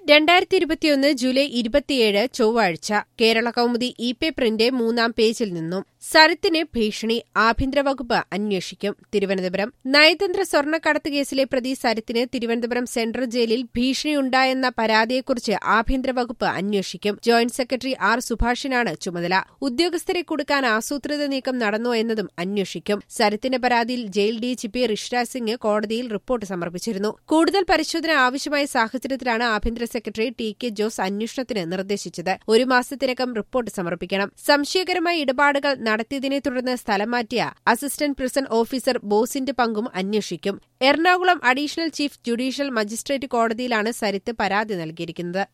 രണ്ടായിരത്തി ഇരുപത്തിയൊന്ന് ജൂലൈ ഇരുപത്തിയേഴ് ചൊവ്വാഴ്ച കേരള കൗമുദി ഇ പേപ്പറിന്റെ മൂന്നാം പേജിൽ നിന്നും സരിത്തിന് ഭീഷണി ആഭ്യന്തര വകുപ്പ് അന്വേഷിക്കും തിരുവനന്തപുരം നയതന്ത്ര സ്വർണ്ണക്കടത്ത് കേസിലെ പ്രതി സരിത്തിന് തിരുവനന്തപുരം സെൻട്രൽ ജയിലിൽ ഭീഷണിയുണ്ടായെന്ന പരാതിയെക്കുറിച്ച് ആഭ്യന്തര വകുപ്പ് അന്വേഷിക്കും ജോയിന്റ് സെക്രട്ടറി ആർ സുഭാഷിനാണ് ചുമതല ഉദ്യോഗസ്ഥരെ കൊടുക്കാൻ ആസൂത്രിത നീക്കം നടന്നോ എന്നതും അന്വേഷിക്കും സരിത്തിന്റെ പരാതിയിൽ ജയിൽ ഡിജിപി ഋഷിരാജ് സിംഗ് കോടതിയിൽ റിപ്പോർട്ട് സമർപ്പിച്ചിരുന്നു കൂടുതൽ പരിശോധന ആവശ്യമായ സാഹചര്യത്തിലാണ് ആഭ്യന്തര സെക്രട്ടറി ടി കെ ജോസ് അന്വേഷണത്തിന് നിർദ്ദേശിച്ചത് ഒരു മാസത്തിനകം റിപ്പോർട്ട് സമർപ്പിക്കണം സംശയകരമായ ഇടപാടുകൾ നടത്തിയതിനെ തുടർന്ന് സ്ഥലം മാറ്റിയ അസിസ്റ്റന്റ് പ്രിസൺ ഓഫീസർ ബോസിന്റെ പങ്കും അന്വേഷിക്കും Ernakulam additional chief judicial magistrate കോടതിയിലാണ് സരിത്ത് പരാതി നൽകിയിരിക്കുന്നത്